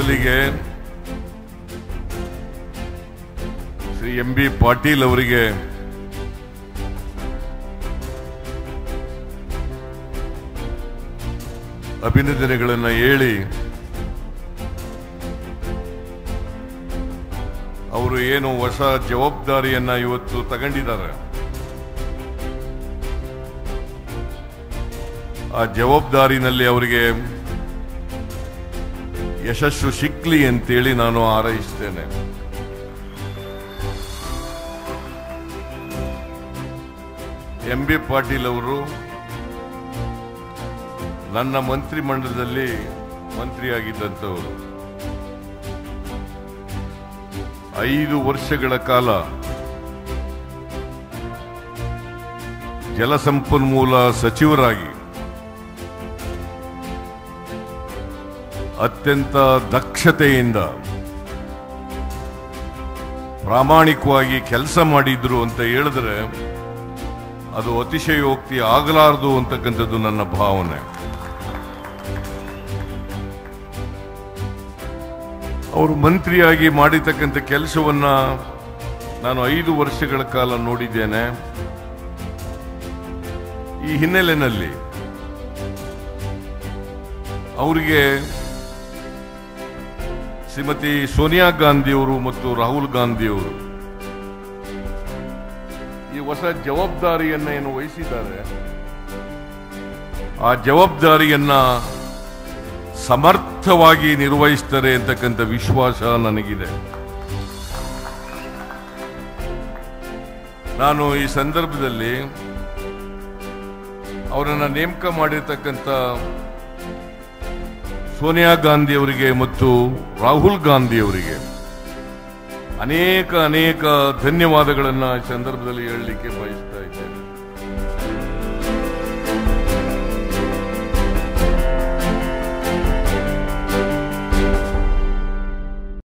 ಮೊದಲಿಗೆ Shri M B Patil ಅವರಿಗೆ ಅಭಿನಂದನೆಗಳನ್ನು ಹೇಳಿ ಅವರು ಏನು ಹೊಸ ಜವಾಬ್ದಾರಿಯನ್ನ ಇವತ್ತು ತಗೊಂಡಿದ್ದಾರೆ ಆ ಜವಾಬ್ದಾರಿನಲ್ಲಿ ಅವರಿಗೆ ಯಶಸ್ಸು ಸಿಕ್ಲಿ ಅಂತೇಳಿ ನಾನು ಹಾರೈಸ್ತೇನೆ ಎಂ ಬಿ ಪಾಟೀಲ್ ಅವರು ನನ್ನ ಮಂತ್ರಿಮಂಡಲದಲ್ಲಿ ಮಂತ್ರಿಯಾಗಿದ್ದಂಥವರು ಐದು ವರ್ಷಗಳ ಕಾಲ ಜಲಸಂಪನ್ಮೂಲ ಸಚಿವರಾಗಿ ಅತ್ಯಂತ ದಕ್ಷತೆಯಿಂದ ಪ್ರಾಮಾಣಿಕವಾಗಿ ಕೆಲಸ ಮಾಡಿದ್ರು ಅಂತ ಹೇಳಿದ್ರೆ ಅದು ಅತಿಶಯೋಕ್ತಿ ಆಗಲಾರದು ಅಂತಕ್ಕಂಥದ್ದು ನನ್ನ ಭಾವನೆ ಅವರು ಮಂತ್ರಿಯಾಗಿ ಮಾಡಿರ್ತಕ್ಕಂಥ ಕೆಲಸವನ್ನ ನಾನು ಐದು ವರ್ಷಗಳ ಕಾಲ ನೋಡಿದ್ದೇನೆ ಈ ಹಿನ್ನೆಲೆಯಲ್ಲಿ ಅವರಿಗೆ ಶ್ರೀಮತಿ ಸೋನಿಯಾ ಗಾಂಧಿಯವರು ಮತ್ತು ರಾಹುಲ್ ಗಾಂಧಿಯವರು ಈ ಹೊಸ ಜವಾಬ್ದಾರಿಯನ್ನ ಏನು ವಹಿಸಿದ್ದಾರೆ ಆ ಜವಾಬ್ದಾರಿಯನ್ನ ಸಮರ್ಥವಾಗಿ ನಿರ್ವಹಿಸ್ತಾರೆ ಅಂತಕ್ಕಂಥ ವಿಶ್ವಾಸ ನನಗಿದೆ ನಾನು ಈ ಸಂದರ್ಭದಲ್ಲಿ ಅವರನ್ನ ನೇಮಕ ಮಾಡಿರ್ತಕ್ಕಂಥ ಸೋನಿಯಾ ಗಾಂಧಿ ಅವರಿಗೆ ಮತ್ತು ರಾಹುಲ್ ಗಾಂಧಿ ಅವರಿಗೆ ಅನೇಕ ಅನೇಕ ಧನ್ಯವಾದಗಳನ್ನ ಈ ಸಂದರ್ಭದಲ್ಲಿ ಹೇಳಲಿಕ್ಕೆ ಬಯಸ್ತೇನೆ